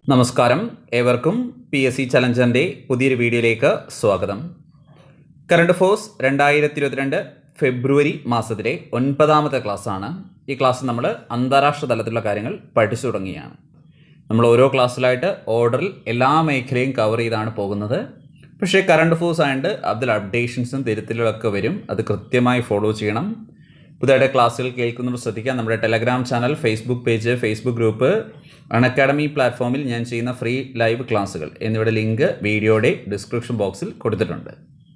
നമസ്കാരം ഏവർക്കും P S C ചലഞ്ചറിൻ്റെ പുതിയൊരു വീഡിയോയിലേക്ക് സ്വാഗതം കറണ്ട് ഫോഴ്സ് രണ്ടായിരത്തി ഇരുപത്തിരണ്ട് ഫെബ്രുവരി മാസത്തിലെ ഒൻപതാമത്തെ ക്ലാസ്സാണ് ഈ ക്ലാസ് നമ്മൾ അന്താരാഷ്ട്ര തലത്തിലുള്ള കാര്യങ്ങൾ പഠിച്ചു തുടങ്ങിയാണ് നമ്മൾ ഓരോ ക്ലാസ്സിലായിട്ട് ഓർഡറിൽ എല്ലാ മേഖലയും കവർ ചെയ്താണ് പോകുന്നത് പക്ഷേ കറണ്ട് ഫോഴ്സ് ആയതുകൊണ്ട് അതിൽ അപ്ഡേഷൻസും തിരുത്തലുകളൊക്കെ വരും അത് കൃത്യമായി ഫോളോ ചെയ്യണം പുതിയതായിട്ട് ക്ലാസ്സുകൾ കേൾക്കുന്നവർ ശ്രദ്ധിക്കാം നമ്മുടെ Telegram channel Facebook page Facebook group academy പ്ലാറ്റ്ഫോമിൽ ഞാൻ ചെയ്യുന്ന ഫ്രീ ലൈവ് ക്ലാസ്സുകൾ എന്നിവയുടെ ലിങ്ക് വീഡിയോയുടെ ഡിസ്ക്രിപ്ഷൻ ബോക്സിൽ കൊടുത്തിട്ടുണ്ട്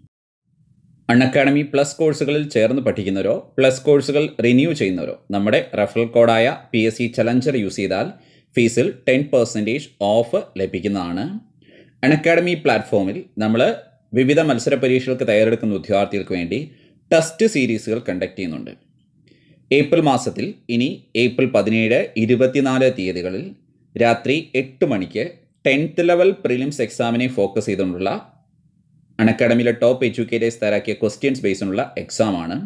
അക്കാഡമി പ്ലസ് കോഴ്സുകളിൽ ചേർന്ന് പഠിക്കുന്നവരോ പ്ലസ് കോഴ്സുകൾ റിന്യൂ ചെയ്യുന്നവരോ നമ്മുടെ റെഫറൽ കോഡായ P S C challenger use ചെയ്താൽ ഫീസിൽ ടെൻ പെർസെൻറ്റേജ് ഓഫ് ലഭിക്കുന്നതാണ് അക്കാഡമി പ്ലാറ്റ്ഫോമിൽ നമ്മൾ വിവിധ മത്സര പരീക്ഷകൾക്ക് തയ്യാറെടുക്കുന്ന ഉദ്യോഗാർത്ഥികൾക്ക് വേണ്ടി ടെസ്റ്റ് സീരീസുകൾ കണ്ടക്ട് ചെയ്യുന്നുണ്ട് ഏപ്രിൽ മാസത്തിൽ ഇനി ഏപ്രിൽ പതിനേഴ് ഇരുപത്തിനാല് തീയതികളിൽ രാത്രി എട്ട് മണിക്ക് ടെൻത്ത് ലെവൽ പ്രിലിംസ് എക്സാമിനെ ഫോക്കസ് ചെയ്തുകൊണ്ടുള്ള അക്കാഡമിയിലെ ടോപ്പ് എഡ്യൂക്കേറ്റേഴ്സ് തയ്യാറാക്കിയ ക്വസ്റ്റ്യൻസ് ബേസിനുള്ള എക്സാമാണ്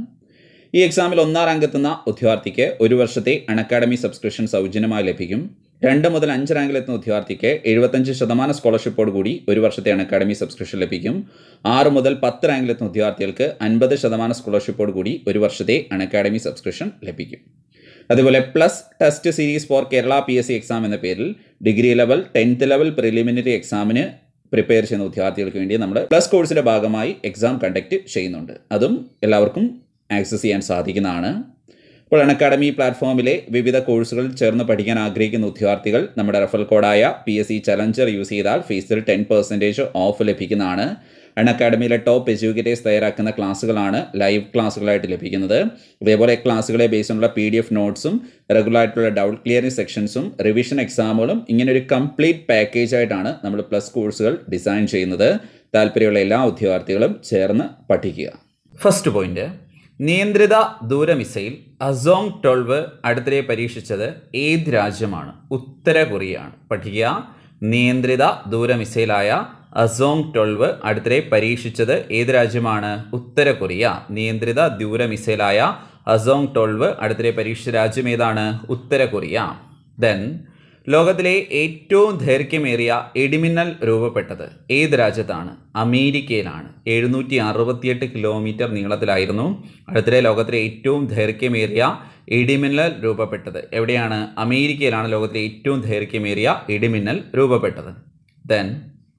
ഈ എക്സാമിൽ ഒന്നാം റാങ്കെത്തുന്ന ഉദ്യോഗാർത്ഥിക്ക് ഒരു വർഷത്തെ അക്കാഡമി സബ്സ്ക്രിപ്ഷൻ സൗജന്യമായി ലഭിക്കും രണ്ട് മുതൽ അഞ്ച് റാങ്കിലെത്തുന്ന ഉദ്യോഗാർത്ഥിക്ക് എഴുപത്തഞ്ച് ശതമാനം സ്കോളർഷിപ്പോട് കൂടി ഒരു വർഷത്തെ അക്കാഡമി സബ്സ്ക്രിപ്ഷൻ ലഭിക്കും ആറ് മുതൽ പത്ത് റാങ്കിലെത്തുന്ന ഉദ്യോഗാർത്ഥികൾക്ക് അൻപത് ശതമാനം സ്കോളർഷിപ്പോട് കൂടി ഒരു വർഷത്തെ അക്കാഡമി സബ്സ്ക്രിപ്ഷൻ ലഭിക്കും അതുപോലെ plus test series for Kerala P S C exam എന്ന പേരിൽ degree level tenth level preliminary എക്സാമിന് പ്രിപ്പയർ ചെയ്യുന്ന ഉദ്യോഗാർത്ഥികൾക്ക് വേണ്ടി നമ്മൾ പ്ലസ് കോഴ്സിൻ്റെ ഭാഗമായി എക്സാം കണ്ടക്ട് ചെയ്യുന്നുണ്ട് അതും എല്ലാവർക്കും ആക്സസ് ചെയ്യാൻ സാധിക്കുന്നതാണ് ഇപ്പോൾ അക്കാഡമി പ്ലാറ്റ്ഫോമിലെ വിവിധ കോഴ്സുകളിൽ ചേർന്ന് പഠിക്കാൻ ആഗ്രഹിക്കുന്ന ഉദ്യോഗാർത്ഥികൾ നമ്മുടെ റെഫറൽ കോഡായ P S C challenger use ചെയ്താൽ ഫീസിൽ ടെൻ പെർസെൻറ്റേജ് ഓഫ് ലഭിക്കുന്നതാണ് അക്കാഡമിയിലെ ടോപ്പ് എഡ്യൂക്കേറ്റേഴ്സ് തയ്യാറാക്കുന്ന ക്ലാസ്സുകളാണ് ലൈവ് ക്ലാസ്സുകളായിട്ട് ലഭിക്കുന്നത് അതേപോലെ ക്ലാസ്സുകളെ ബേസിലുള്ള പി ഡി എഫ് നോട്ട്സും റെഗുലർ ആയിട്ടുള്ള ഡൗട്ട് ക്ലിയറിംഗ് സെക്ഷൻസും റിവിഷൻ എക്സാമുകളും ഇങ്ങനെ ഒരു കംപ്ലീറ്റ് പാക്കേജ് ആയിട്ടാണ് നമ്മൾ പ്ലസ് കോഴ്സുകൾ ഡിസൈൻ ചെയ്യുന്നത് താല്പര്യമുള്ള എല്ലാ ഉദ്യോഗാർത്ഥികളും ചേർന്ന് പഠിക്കുക ഫസ്റ്റ് പോയിന്റ് നിയന്ത്രിത ദൂര മിസൈൽ അസോങ് ട്വൽവ് അടുത്തിടെ പരീക്ഷിച്ചത് ഏത് രാജ്യമാണ് ഉത്തര കൊറിയയാണ് പഠിക്കുക നിയന്ത്രിത ദൂര മിസൈലായ അസോങ് ട്വൽവ് അടുത്തിടെ പരീക്ഷിച്ചത് ഏത് രാജ്യമാണ് ഉത്തര കൊറിയ നിയന്ത്രിത ദൂര മിസൈലായ അസോങ് ട്വൽവ് അടുത്തിടെ പരീക്ഷിച്ച രാജ്യം ഏതാണ് ഉത്തര കൊറിയ ദെൻ ലോകത്തിലെ ഏറ്റവും ദൈർഘ്യമേറിയ ഇടിമിന്നൽ രൂപപ്പെട്ടത് ഏത് രാജ്യത്താണ് അമേരിക്കയിലാണ് എഴുന്നൂറ്റി അറുപത്തിയെട്ട് കിലോമീറ്റർ നീളത്തിലായിരുന്നു അടുത്തിടെ ലോകത്തിലെ ഏറ്റവും ദൈർഘ്യമേറിയ ഇടിമിന്നൽ രൂപപ്പെട്ടത് എവിടെയാണ് അമേരിക്കയിലാണ് ലോകത്തിലെ ഏറ്റവും ദൈർഘ്യമേറിയ ഇടിമിന്നൽ രൂപപ്പെട്ടത് ദെൻ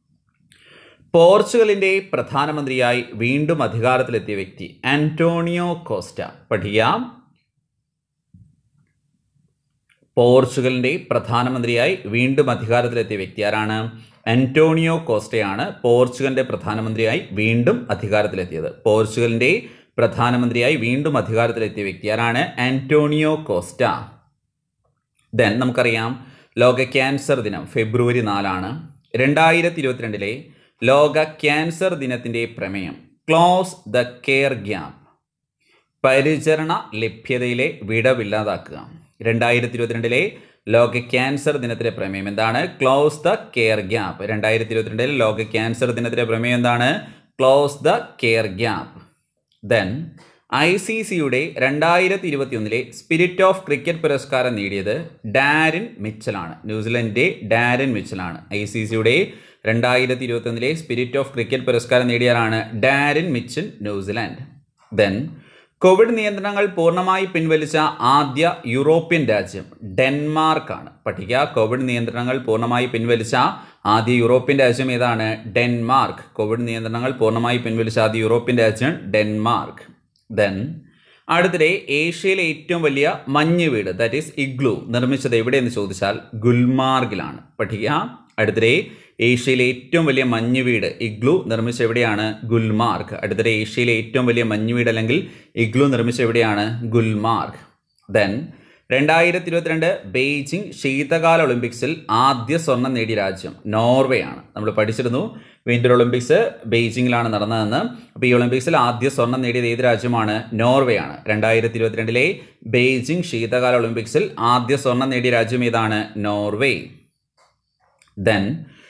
പോർച്ചുഗലിൻ്റെ പ്രധാനമന്ത്രിയായി വീണ്ടും അധികാരത്തിലെത്തിയ വ്യക്തി ആന്റോണിയോ കോസ്റ്റ പഠിക്കാം പോർച്ചുഗലിൻ്റെ പ്രധാനമന്ത്രിയായി വീണ്ടും അധികാരത്തിലെത്തിയ വ്യക്തി ആരാണ് അന്റോണിയോ കോസ്റ്റയാണ് പോർച്ചുഗലിൻ്റെ പ്രധാനമന്ത്രിയായി വീണ്ടും അധികാരത്തിലെത്തിയത് പോർച്ചുഗലിൻ്റെ പ്രധാനമന്ത്രിയായി വീണ്ടും അധികാരത്തിലെത്തിയ വ്യക്തി ആരാണ് ആന്റോണിയോ കോസ്റ്റ ദെൻ നമുക്കറിയാം ലോക ക്യാൻസർ ദിനം ഫെബ്രുവരി നാലാണ് രണ്ടായിരത്തി ഇരുപത്തിരണ്ടിലെ ലോക ക്യാൻസർ ദിനത്തിൻ്റെ പ്രമേയം ക്ലോസ് ദ കെയർ ഗ്യാപ്പ് പരിചരണ ലഭ്യതയിലെ വിടവില്ലാതാക്കുക രണ്ടായിരത്തി ഇരുപത്തിരണ്ടിലെ ലോക ക്യാൻസർ ദിനത്തിലെ പ്രമേയം എന്താണ് ക്ലോസ് ദ കെയർ ഗ്യാപ്പ് രണ്ടായിരത്തി ഇരുപത്തിരണ്ടിലെ ലോക ക്യാൻസർ ദിനത്തിലെ പ്രമേയം എന്താണ് close the care gap then I C സിയുടെ രണ്ടായിരത്തി ഇരുപത്തിയൊന്നിലെ സ്പിരിറ്റ് ഓഫ് ക്രിക്കറ്റ് പുരസ്കാരം നേടിയത് ഡാരിൻ മിച്ചലാണ് ന്യൂസിലൻഡിൻ്റെ ഡാരിൻ മിച്ചലാണ് ഐ സി സിയുടെ രണ്ടായിരത്തി ഇരുപത്തൊന്നിലെ സ്പിരിറ്റ് ഓഫ് ക്രിക്കറ്റ് പുരസ്കാരം നേടിയവരാണ് Daryl Mitchell New Zealand then Covid നിയന്ത്രണങ്ങൾ പൂർണ്ണമായി പിൻവലിച്ച ആദ്യ യൂറോപ്യൻ രാജ്യം ഡെൻമാർക്കാണ് പഠിക്കുക കോവിഡ് നിയന്ത്രണങ്ങൾ പൂർണ്ണമായി പിൻവലിച്ച ആദ്യ യൂറോപ്യൻ രാജ്യം ഏതാണ് ഡെൻമാർക്ക് കോവിഡ് നിയന്ത്രണങ്ങൾ പൂർണ്ണമായി പിൻവലിച്ച ആദ്യ യൂറോപ്യൻ രാജ്യം ഡെൻമാർക്ക് ദെൻ അടുത്തിടെ ഏഷ്യയിലെ ഏറ്റവും വലിയ മഞ്ഞ് വീട് ദാറ്റ് ഈസ് ഇഗ്ലു നിർമ്മിച്ചത് എവിടെയെന്ന് ചോദിച്ചാൽ ഗുൽമാർഗിലാണ് പഠിക്കുക അടുത്തിടെ ഏഷ്യയിലെ ഏറ്റവും വലിയ മഞ്ഞ് വീട് ഇഗ്ലു നിർമ്മിച്ച എവിടെയാണ് ഗുൽമാർഗ് അടുത്തിടെ ഏഷ്യയിലെ ഏറ്റവും വലിയ മഞ്ഞ് വീട് അല്ലെങ്കിൽ ഇഗ്ലു നിർമ്മിച്ച എവിടെയാണ് ഗുൽമാർഗ് ദെൻ രണ്ടായിരത്തി ഇരുപത്തിരണ്ട് ബെയ്ജിംഗ് ശീതകാല ഒളിമ്പിക്സിൽ ആദ്യ സ്വർണം നേടിയ രാജ്യം നോർവേ ആണ് നമ്മൾ പഠിച്ചിരുന്നു വിൻ്റർ ഒളിമ്പിക്സ് ബെയ്ജിങ്ങിലാണ് നടന്നതെന്ന് അപ്പോൾ ഈ ഒളിമ്പിക്സിൽ ആദ്യ സ്വർണം നേടിയത് ഏത് രാജ്യമാണ് നോർവേ ആണ് രണ്ടായിരത്തി ഇരുപത്തിരണ്ടിലെ ബെയ്ജിംഗ് ശീതകാല ഒളിമ്പിക്സിൽ ആദ്യ സ്വർണം നേടിയ രാജ്യം ഏതാണ് നോർവേ ദെൻ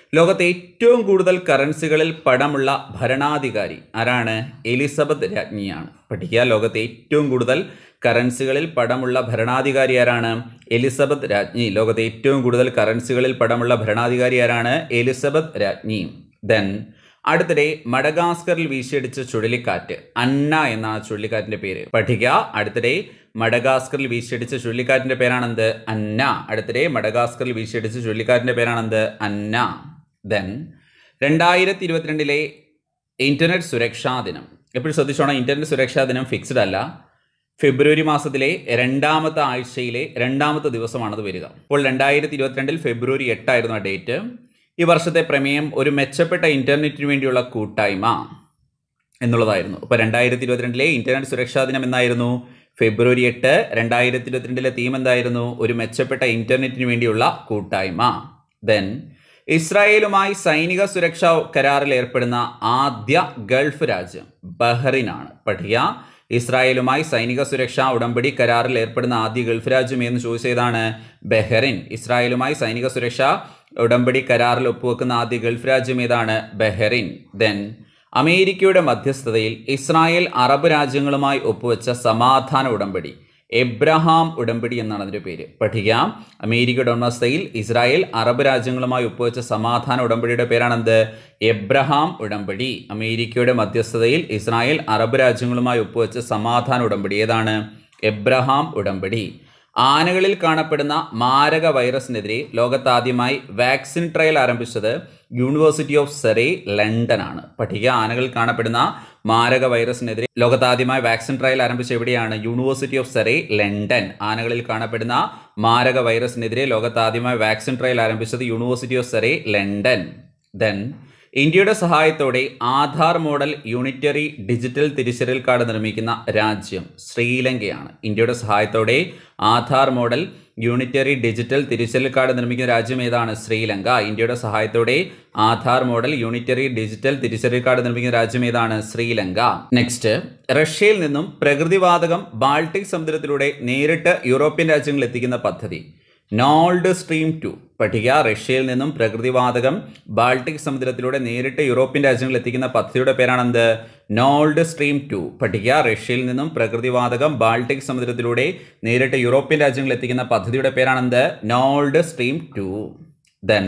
ലോകത്തെ ഏറ്റവും കൂടുതൽ കറൻസികളിൽ പടമുള്ള ഭരണാധികാരി ആരാണ് എലിസബത്ത് രാജ്ഞിയാണ് പഠിക്കുക ലോകത്തെ ഏറ്റവും കൂടുതൽ കറൻസികളിൽ പടമുള്ള ഭരണാധികാരി ആരാണ് എലിസബത്ത് രാജ്ഞി ലോകത്തെ ഏറ്റവും കൂടുതൽ കറൻസികളിൽ പടമുള്ള ഭരണാധികാരി ആരാണ് എലിസബത്ത് രാജ്ഞി ദെൻ അടുത്തിടെ മഡഗാസ്കറിൽ വീശിയടിച്ച ചുഴലിക്കാറ്റ് അന്ന എന്നാണ് ചുഴലിക്കാറ്റിന്റെ പേര് പഠിക്കുക അടുത്തിടെ മഡഗാസ്കറിൽ വീശിയടിച്ച ചുഴലിക്കാറ്റിന്റെ പേരാണെന്ത് അന്ന അടുത്തിടെ മഡഗാസ്കറിൽ വീശിയടിച്ച ചുഴലിക്കാറ്റിന്റെ പേരാണെന്ത് അന്ന ദെൻ രണ്ടായിരത്തി ഇരുപത്തിരണ്ടിലെ ഇന്റർനെറ്റ് സുരക്ഷാ ദിനം എപ്പോഴും ശ്രദ്ധിച്ചോണം ഇന്റർനെറ്റ് സുരക്ഷാ ദിനം ഫിക്സ്ഡ് അല്ല ഫെബ്രുവരി മാസത്തിലെ രണ്ടാമത്തെ ആഴ്ചയിലെ രണ്ടാമത്തെ ദിവസമാണത് വരിക അപ്പോൾ രണ്ടായിരത്തി ഇരുപത്തിരണ്ടിൽ ഫെബ്രുവരി എട്ടായിരുന്നു ആ ഡേറ്റ് ഈ വർഷത്തെ പ്രമേയം ഒരു മെച്ചപ്പെട്ട ഇന്റർനെറ്റിന് വേണ്ടിയുള്ള കൂട്ടായ്മ എന്നുള്ളതായിരുന്നു അപ്പോൾ രണ്ടായിരത്തി ഇരുപത്തിരണ്ടിലെ ഇന്റർനെറ്റ് സുരക്ഷാ ദിനം എന്നായിരുന്നു ഫെബ്രുവരി എട്ട് രണ്ടായിരത്തി ഇരുപത്തിരണ്ടിലെ തീം എന്തായിരുന്നു ഒരു മെച്ചപ്പെട്ട ഇന്റർനെറ്റിന് വേണ്ടിയുള്ള കൂട്ടായ്മ ദെൻ ഇസ്രായേലുമായി സൈനിക സുരക്ഷാ കരാറിൽ ഏർപ്പെടുന്ന ആദ്യ ഗൾഫ് രാജ്യം ബഹ്റിനാണ് പഠിക്കുക ഇസ്രായേലുമായി സൈനിക സുരക്ഷാ ഉടമ്പടി കരാറിൽ ഏർപ്പെടുന്ന ആദ്യ ഗൾഫ് രാജ്യം എന്ന് ചോദിച്ചതാണ് ബഹ്റിൻ ഇസ്രായേലുമായി സൈനിക സുരക്ഷാ ഉടമ്പടി കരാറിൽ ഒപ്പുവെക്കുന്ന ആദ്യ ഗൾഫ് രാജ്യം ഏതാണ് ബഹ്റിൻ ദെൻ അമേരിക്കയുടെ മധ്യസ്ഥതയിൽ ഇസ്രായേൽ അറബ് രാജ്യങ്ങളുമായി ഒപ്പുവെച്ച സമാധാന ഉടമ്പടി എബ്രഹാം ഉടമ്പടി എന്നാണ് അതിൻ്റെ പേര് പഠിക്കാം അമേരിക്കയുടെ ഉടമസ്ഥയിൽ ഇസ്രായേൽ അറബ് രാജ്യങ്ങളുമായി ഒപ്പുവെച്ച സമാധാന ഉടമ്പടിയുടെ പേരാണെന്ത് എബ്രഹാം ഉടമ്പടി അമേരിക്കയുടെ മധ്യസ്ഥതയിൽ ഇസ്രായേൽ അറബ് രാജ്യങ്ങളുമായി ഒപ്പുവെച്ച സമാധാന ഉടമ്പടി ഏതാണ് എബ്രഹാം ഉടമ്പടി ആനകളിൽ കാണപ്പെടുന്ന മാരക വൈറസിനെതിരെ ലോകത്താദ്യമായി വാക്സിൻ ട്രയൽ ആരംഭിച്ചത് യൂണിവേഴ്സിറ്റി ഓഫ് സെറേ ലണ്ടൻ ആണ് പഠിക്കുക ആനകളിൽ കാണപ്പെടുന്ന മാരക വൈറസിനെതിരെ ലോകത്താദ്യമായി വാക്സിൻ ട്രയൽ ആരംഭിച്ച എവിടെയാണ് യൂണിവേഴ്സിറ്റി ഓഫ് സെറേ ലണ്ടൻ ആനകളിൽ കാണപ്പെടുന്ന മാരക വൈറസിനെതിരെ ലോകത്താദ്യമായി വാക്സിൻ ട്രയൽ ആരംഭിച്ചത് university of Surrey London then ഇന്ത്യയുടെ സഹായത്തോടെ ആധാർ മോഡൽ യൂണിറ്ററി ഡിജിറ്റൽ തിരിച്ചറിയൽ കാർഡ് നിർമ്മിക്കുന്ന രാജ്യം ശ്രീലങ്കയാണ് ഇന്ത്യയുടെ സഹായത്തോടെ ആധാർ മോഡൽ യൂണിറ്ററി ഡിജിറ്റൽ തിരിച്ചറിയൽ കാർഡ് നിർമ്മിക്കുന്ന രാജ്യം ഏതാണ് ശ്രീലങ്ക ഇന്ത്യയുടെ സഹായത്തോടെ ആധാർ മോഡൽ യൂണിറ്ററി ഡിജിറ്റൽ തിരിച്ചറിയൽ കാർഡ് നിർമ്മിക്കുന്ന രാജ്യം ഏതാണ് ശ്രീലങ്ക നെക്സ്റ്റ് റഷ്യയിൽ നിന്നും പ്രകൃതിവാതകം ബാൾട്ടിക് സമുദ്രത്തിലൂടെ നേരിട്ട് യൂറോപ്യൻ രാജ്യങ്ങളിൽ എത്തിക്കുന്ന പദ്ധതി നോൾഡ് സ്ട്രീം ടു പഠിക്കുക റഷ്യയിൽ നിന്നും പ്രകൃതിവാതകം ബാൾട്ടിക് സമുദ്രത്തിലൂടെ നേരിട്ട് യൂറോപ്യൻ രാജ്യങ്ങളിൽ എത്തിക്കുന്ന പദ്ധതിയുടെ പേരാണെന്ത് നോൾഡ് സ്ട്രീം ടു പഠിക്കുക റഷ്യയിൽ നിന്നും പ്രകൃതിവാതകം ബാൾട്ടിക് സമുദ്രത്തിലൂടെ നേരിട്ട് യൂറോപ്യൻ രാജ്യങ്ങളിൽ എത്തിക്കുന്ന പദ്ധതിയുടെ പേരാണെന്ത് Nord Stream two then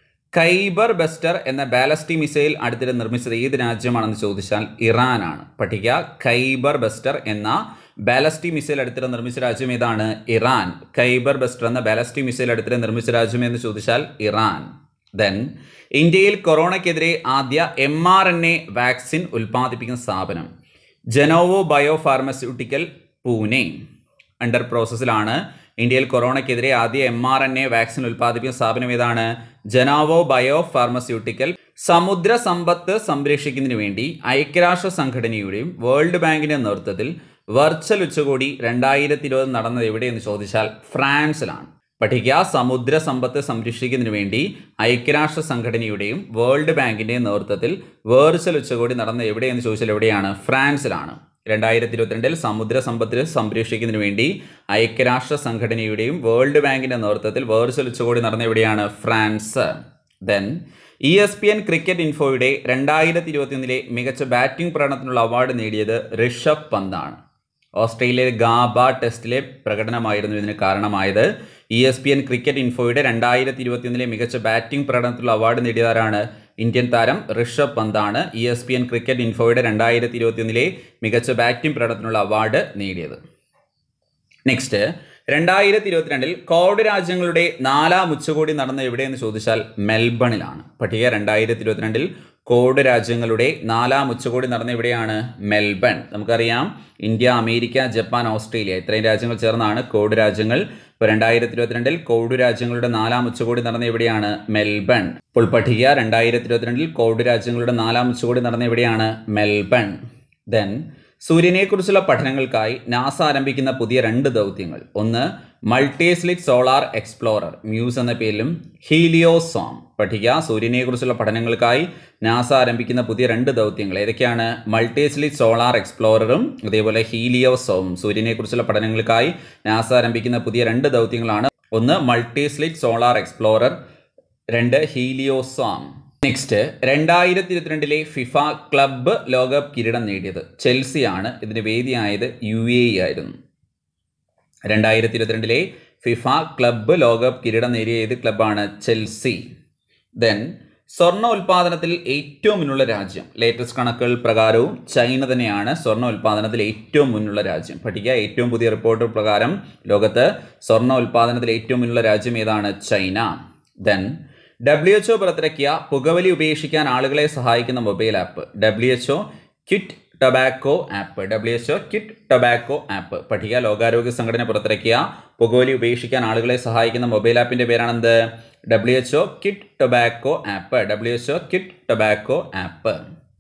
Kheibar Buster എന്ന ബാലസ്റ്റി മിസൈൽ അടുത്തിടെ നിർമ്മിച്ചത് ഏത് രാജ്യമാണെന്ന് ചോദിച്ചാൽ ഇറാനാണ് പഠിക്കുക കൈബർ ബസ്റ്റർ എന്ന ബാലസ്റ്റി മിസൈൽ അടുത്തിടെ നിർമ്മിച്ച രാജ്യം ഏതാണ് ഇറാൻ കൈബർ ബസ്റ്റർ എന്ന ബാലസ്റ്റി മിസൈൽ അടുത്തിടെ നിർമ്മിച്ച രാജ്യം എന്ന് ചോദിച്ചാൽ ഇറാൻ ദെൻ ഇന്ത്യയിൽ കൊറോണയ്ക്കെതിരെ ആദ്യ M R N A vaccine ഉൽപ്പാദിപ്പിക്കുന്ന സ്ഥാപനം Gennova bio pharmaceutical Pune under പ്രോസസ്സിലാണ് ഇന്ത്യയിൽ കൊറോണയ്ക്കെതിരെ ആദ്യ M R N A vaccine ഉൽപ്പാദിപ്പിക്കുന്ന സ്ഥാപനം ഏതാണ് ജനാവോ ബയോ ഫാർമസ്യൂട്ടിക്കൽ സമുദ്ര സമ്പത്ത് സംരക്ഷിക്കുന്നതിന് വേണ്ടി ഐക്യരാഷ്ട്ര സംഘടനയുടെയും വേൾഡ് ബാങ്കിന്റെ നേതൃത്വത്തിൽ വെർച്വൽ ഉച്ചകോടി രണ്ടായിരത്തി ഇരുപത് നടന്നത് എവിടെയെന്ന് ചോദിച്ചാൽ ഫ്രാൻസിലാണ് പഠിക്കുക സമുദ്ര സമ്പത്ത് സംരക്ഷിക്കുന്നതിന് വേണ്ടി ഐക്യരാഷ്ട്ര സംഘടനയുടെയും വേൾഡ് ബാങ്കിന്റെയും നേതൃത്വത്തിൽ വേർച്വൽ ഉച്ചകോടി നടന്നത് എവിടെയെന്ന് ചോദിച്ചാൽ എവിടെയാണ് ഫ്രാൻസിലാണ് രണ്ടായിരത്തി ഇരുപത്തിരണ്ടിൽ സമുദ്ര സമ്പത്ത് സംരക്ഷിക്കുന്നതിന് വേണ്ടി ഐക്യരാഷ്ട്ര സംഘടനയുടെയും വേൾഡ് ബാങ്കിന്റെ നേതൃത്വത്തിൽ വേർച്വൽ ഉച്ചകോടി നടന്ന എവിടെയാണ് France then E S P N cricket ഇൻഫോയുടെ രണ്ടായിരത്തി ഇരുപത്തിയൊന്നിലെ മികച്ച ബാറ്റിംഗ് പ്രകടനത്തിനുള്ള അവാർഡ് നേടിയത് ഋഷഭ് പന്താണ് ഓസ്ട്രേലിയയിലെ ഗാബ ടെസ്റ്റിലെ പ്രകടനമായിരുന്നു ഇതിന് കാരണമായത് E S P N cricket ഇൻഫോയുടെ രണ്ടായിരത്തി ഇരുപത്തിയൊന്നിലെ മികച്ച ബാറ്റിംഗ് പ്രകടനത്തിലുള്ള അവാർഡ് നേടിയതാരാണ് ഇന്ത്യൻ താരം ഋഷഭ് പന്താണ് E S P N cricket ഇൻഫോയുടെ രണ്ടായിരത്തി ഇരുപത്തിയൊന്നിലെ മികച്ച ബാറ്റിംഗ് പ്രകടനത്തിനുള്ള അവാർഡ് നേടിയത് നെക്സ്റ്റ് രണ്ടായിരത്തി ഇരുപത്തിരണ്ടിൽ കോഡ് രാജ്യങ്ങളുടെ നാലാം ഉച്ചകോടി നടന്ന എവിടെയെന്ന് ചോദിച്ചാൽ മെൽബണിലാണ് പട്ടിക രണ്ടായിരത്തി ഇരുപത്തിരണ്ടിൽ കോഡ് രാജ്യങ്ങളുടെ നാലാം ഉച്ചകോടി നടന്ന എവിടെയാണ് മെൽബൺ നമുക്കറിയാം ഇന്ത്യ അമേരിക്ക ജപ്പാൻ ഓസ്ട്രേലിയ ഇത്രയും രാജ്യങ്ങൾ ചേർന്നാണ് കോഡ് രാജ്യങ്ങൾ ഇപ്പോൾ രണ്ടായിരത്തി ഇരുപത്തിരണ്ടിൽ കോഡ് രാജ്യങ്ങളുടെ നാലാം ഉച്ചകോടി നടന്ന എവിടെയാണ് മെൽബൺ ഇപ്പോൾ പഠിക്കുക രണ്ടായിരത്തി ഇരുപത്തിരണ്ടിൽ കോഡ് രാജ്യങ്ങളുടെ നാലാം ഉച്ചകോടി നടന്ന എവിടെയാണ് മെൽബൺ ദെൻ സൂര്യനെക്കുറിച്ചുള്ള പഠനങ്ങൾക്കായി നാസ ആരംഭിക്കുന്ന പുതിയ രണ്ട് ദൗത്യങ്ങൾ ഒന്ന് മൾട്ടിസ്ലിറ്റ് സോളാർ എക്സ്പ്ലോറർ മ്യൂസ് എന്ന പേരിലും ഹീലിയോസോം പഠിക്കുക സൂര്യനെക്കുറിച്ചുള്ള പഠനങ്ങൾക്കായി നാസ ആരംഭിക്കുന്ന പുതിയ രണ്ട് ദൗത്യങ്ങൾ ഏതൊക്കെയാണ് മൾട്ടിസ്ലിറ്റ് സോളാർ എക്സ്പ്ലോററും അതേപോലെ ഹീലിയോസോം സൂര്യനെക്കുറിച്ചുള്ള പഠനങ്ങൾക്കായി നാസ ആരംഭിക്കുന്ന പുതിയ രണ്ട് ദൗത്യങ്ങളാണ് ഒന്ന് മൾട്ടിസ്ലിറ്റ് സോളാർ എക്സ്പ്ലോറർ രണ്ട് ഹീലിയോസാം നെക്സ്റ്റ് രണ്ടായിരത്തി ഇരുപത്തിരണ്ടിലെ ഫിഫ ക്ലബ്ബ് ലോകകപ്പ് കിരീടം നേടിയത് ചെൽസിയാണ് ഇതിന് വേദിയായത് യു എ ഇ ആയിരുന്നു രണ്ടായിരത്തി ഇരുപത്തിരണ്ടിലെ ഫിഫ ക്ലബ്ബ് ലോകകപ്പ് കിരീടം നേടിയ ഏത് ക്ലബ്ബാണ് ചെൽസി ദെൻ സ്വർണ്ണ ഉൽപാദനത്തിൽ ഏറ്റവും മുന്നുള്ള രാജ്യം ലേറ്റസ്റ്റ് കണക്കുകൾ പ്രകാരവും ചൈന തന്നെയാണ് സ്വർണ്ണ ഉൽപാദനത്തിൽ ഏറ്റവും മുന്നുള്ള രാജ്യം പഠിക്കുക ഏറ്റവും പുതിയ റിപ്പോർട്ട് പ്രകാരം ലോകത്ത് സ്വർണ്ണ ഉൽപാദനത്തിൽ ഏറ്റവും മുന്നുള്ള രാജ്യം ഏതാണ് ചൈന ദെൻ ഡബ്ല്യു എച്ച്ഒ പുറത്തിറക്കിയ പുകവലി ഉപേക്ഷിക്കാൻ ആളുകളെ സഹായിക്കുന്ന mobile app W H O quit tobacco app W H O quit tobacco app പഠിക്കുക ലോകാരോഗ്യ സംഘടന പുറത്തിറക്കിയ പുകവലി ഉപേക്ഷിക്കാൻ ആളുകളെ സഹായിക്കുന്ന മൊബൈൽ ആപ്പിന്റെ പേരാണെന്ത് W H O quit tobacco app W H O quit tobacco app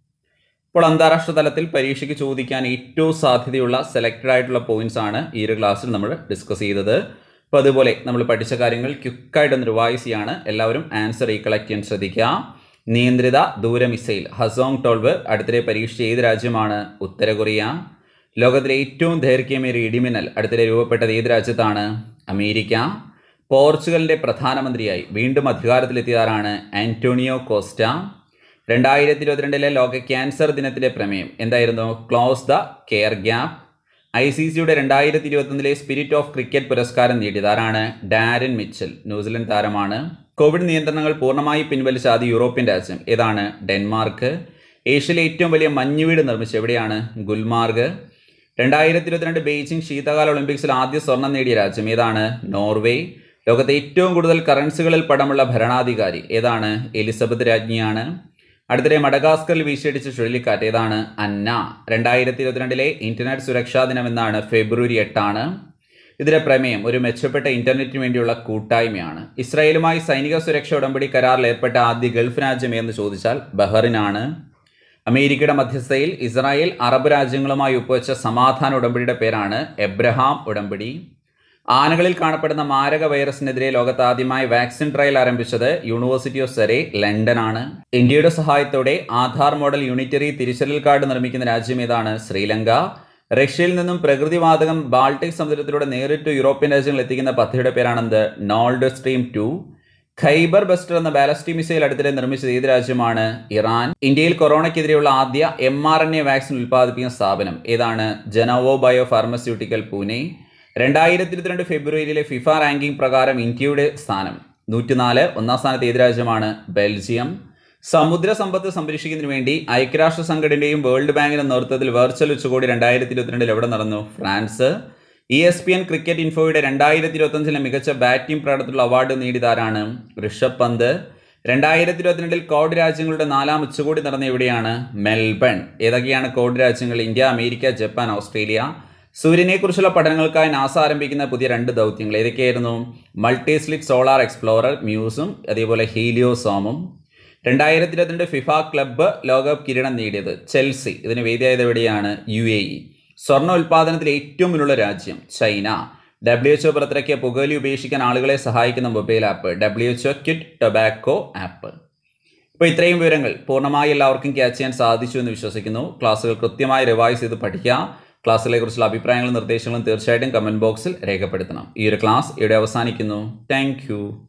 ഇപ്പോൾ അന്താരാഷ്ട്ര തലത്തിൽ പരീക്ഷയ്ക്ക് ചോദിക്കാൻ ഏറ്റവും സാധ്യതയുള്ള സെലക്റ്റഡ് ആയിട്ടുള്ള പോയിന്റ്സ് ആണ് ഈ ഒരു ക്ലാസ്സിൽ നമ്മൾ ഡിസ്കസ് ചെയ്തത് അപ്പോൾ അതുപോലെ നമ്മൾ പഠിച്ച കാര്യങ്ങൾ ക്വിക്കായിട്ട് റിവൈസ് ചെയ്യാണ് എല്ലാവരും ആൻസർ റീകളക്ട് ചെയ്യാൻ ശ്രദ്ധിക്കുക നിയന്ത്രിത ദൂര മിസൈൽ ഹസോങ് ടോൾവ് അടുത്തിടെ പരീക്ഷിച്ച ഏത് രാജ്യമാണ് ഉത്തര കൊറിയ ലോകത്തിലെ ഏറ്റവും ദൈർഘ്യമേറിയ ഇടിമിന്നൽ അടുത്തിടെ രൂപപ്പെട്ടത് ഏത് രാജ്യത്താണ് അമേരിക്ക പോർച്ചുഗലിൻ്റെ പ്രധാനമന്ത്രിയായി വീണ്ടും അധികാരത്തിലെത്തിയതാരാണ് ആന്റോണിയോ കോസ്റ്റ രണ്ടായിരത്തി ഇരുപത്തിരണ്ടിലെ ലോക ക്യാൻസർ ദിനത്തിലെ പ്രമേയം എന്തായിരുന്നു close the care gap I C സിയുടെ രണ്ടായിരത്തി ഇരുപത്തൊന്നിലെ സ്പിരിറ്റ് ഓഫ് ക്രിക്കറ്റ് പുരസ്കാരം നേടിയത് ആരാണ് ഡാരൻ മിച്ചൽ ന്യൂസിലൻഡ് താരമാണ് കോവിഡ് നിയന്ത്രണങ്ങൾ പൂർണ്ണമായി പിൻവലിച്ച ആദ്യ യൂറോപ്യൻ രാജ്യം ഏതാണ് ഡെൻമാർക്ക് ഏഷ്യയിലെ ഏറ്റവും വലിയ മഞ്ഞുവീട് നിർമ്മിച്ച എവിടെയാണ് ഗുൽമാർഗ് രണ്ടായിരത്തി ഇരുപത്തിരണ്ട് ബെയ്ജിംഗ് ശീതകാല ഒളിമ്പിക്സിൽ ആദ്യ സ്വർണം നേടിയ രാജ്യം ഏതാണ് നോർവേ ലോകത്തെ ഏറ്റവും കൂടുതൽ കറൻസികളിൽ പടമുള്ള ഭരണാധികാരി ഏതാണ് എലിസബത്ത് രാജ്ഞിയാണ് അടുത്തിടെ മഡഗാസ്കറിൽ വീശിയടിച്ച ചുഴലിക്കാറ്റ് ഏതാണ് അന്ന രണ്ടായിരത്തി ഇരുപത്തിരണ്ടിലെ ഇന്റർനെറ്റ് സുരക്ഷാ ദിനം എന്നാണ് ഫെബ്രുവരി എട്ടാണ് ഇതിന്റെ പ്രമേയം ഒരു മെച്ചപ്പെട്ട ഇന്റർനെറ്റിന് വേണ്ടിയുള്ള കൂട്ടായ്മയാണ് ഇസ്രായേലുമായി സൈനിക സുരക്ഷ ഉടമ്പടി കരാറിൽ ഏർപ്പെട്ട ആദ്യ ഗൾഫ് രാജ്യം എന്ന് ചോദിച്ചാൽ ബഹറിനാണ് അമേരിക്കയുടെ മധ്യസ്ഥയിൽ ഇസ്രായേൽ അറബ് രാജ്യങ്ങളുമായി ഒപ്പുവെച്ച സമാധാന ഉടമ്പടിയുടെ പേരാണ് എബ്രഹാം ഉടമ്പടി ആനകളിൽ കാണപ്പെടുന്ന മാരക വൈറസിനെതിരെ ലോകത്ത് ആദ്യമായി വാക്സിൻ ട്രയൽ ആരംഭിച്ചത് യൂണിവേഴ്സിറ്റി ഓഫ് സെറെ ലണ്ടനാണ് ഇന്ത്യയുടെ സഹായത്തോടെ ആധാർ മോഡൽ യൂണിറ്ററി തിരിച്ചറിയൽ കാർഡ് നിർമ്മിക്കുന്ന രാജ്യം ഏതാണ് ശ്രീലങ്ക റഷ്യയിൽ നിന്നും പ്രകൃതിവാതകം ബാൾട്ടിക് സമുദ്രത്തിലൂടെ നേരിട്ട് യൂറോപ്യൻ രാജ്യങ്ങൾ എത്തിക്കുന്ന പദ്ധതിയുടെ പേരാണെന്ത് Nord Stream two Kheibar Buster എന്ന ബാലസ്റ്റിക് മിസൈൽ അടുത്തിടെ നിർമ്മിച്ചത് ഏത് രാജ്യമാണ് ഇറാൻ ഇന്ത്യയിൽ കൊറോണയ്ക്കെതിരെയുള്ള ആദ്യ M R N A vaccine ഉൽപ്പാദിപ്പിക്കുന്ന സ്ഥാപനം ഏതാണ് ജനോവോ ബയോ ഫാർമസ്യൂട്ടിക്കൽ പൂനെ രണ്ടായിരത്തി ഇരുപത്തിരണ്ട് ഫെബ്രുവരിയിലെ ഫിഫ റാങ്കിംഗ് പ്രകാരം ഇന്ത്യയുടെ സ്ഥാനം നൂറ്റിനാല് ഒന്നാം സ്ഥാനത്ത് ഏത് രാജ്യമാണ് ബെൽജിയം സമുദ്ര സമ്പത്ത് സംരക്ഷിക്കുന്നതിന് വേണ്ടി ഐക്യരാഷ്ട്ര സംഘടനയും വേൾഡ് ബാങ്കിന്റെ നേതൃത്വത്തിൽ വെർച്വൽ ഉച്ചകോടി രണ്ടായിരത്തി ഇരുപത്തിരണ്ടിൽ എവിടെ നടന്നു France E S P N cricket ഇൻഫോയുടെ രണ്ടായിരത്തി ഇരുപത്തഞ്ചിലെ മികച്ച ബാറ്റിംഗ് പ്രകടനത്തിലുള്ള അവാർഡ് നേടിയതാരാണ് ഋഷഭ് പന്ത് രണ്ടായിരത്തി ഇരുപത്തിരണ്ടിൽ കോഡ് രാജ്യങ്ങളുടെ നാലാം ഉച്ചകോടി നടന്ന എവിടെയാണ് മെൽബൺ ഏതൊക്കെയാണ് കോഡ് രാജ്യങ്ങൾ ഇന്ത്യ അമേരിക്ക ജപ്പാൻ ഓസ്ട്രേലിയ സൂര്യനെക്കുറിച്ചുള്ള പഠനങ്ങൾക്കായി നാസ ആരംഭിക്കുന്ന പുതിയ രണ്ട് ദൗത്യങ്ങൾ ഏതൊക്കെയായിരുന്നു മൾട്ടി സ്ലിറ്റ് സോളാർ എക്സ്പ്ലോറർ മ്യൂസും അതേപോലെ ഹീലിയോസോമും രണ്ടായിരത്തി ഇരുപത്തിരണ്ട് ഫിഫ ക്ലബ്ബ് ലോകകപ്പ് കിരീടം നേടിയത് ചെൽസി ഇതിന് വേദിയായത് എവിടെയാണ് യു എ ഇ സ്വർണ്ണ ഉൽപ്പാദനത്തിൽ ഏറ്റവും മുന്നുള്ള രാജ്യം ചൈന ഡബ്ല്യു എച്ച്ഒ പുറത്തിറക്കിയ പുകവലി ഉപേക്ഷിക്കാൻ ആളുകളെ സഹായിക്കുന്ന mobile app W H O quit tobacco app ഇപ്പോൾ ഇത്രയും വിവരങ്ങൾ പൂർണ്ണമായി എല്ലാവർക്കും ക്യാച്ച് ചെയ്യാൻ സാധിച്ചു എന്ന് വിശ്വസിക്കുന്നു ക്ലാസ്സുകൾ കൃത്യമായി റിവൈസ് ചെയ്ത് പഠിക്കുക ക്ലാസ്സിലെ കുറിച്ചുള്ള അഭിപ്രായങ്ങളും നിർദ്ദേശങ്ങളും തീർച്ചയായിട്ടും കമൻറ്റ് ബോക്സിൽ രേഖപ്പെടുത്തണം ഈ ഒരു ക്ലാസ് ഇവിടെ അവസാനിക്കുന്നു താങ്ക്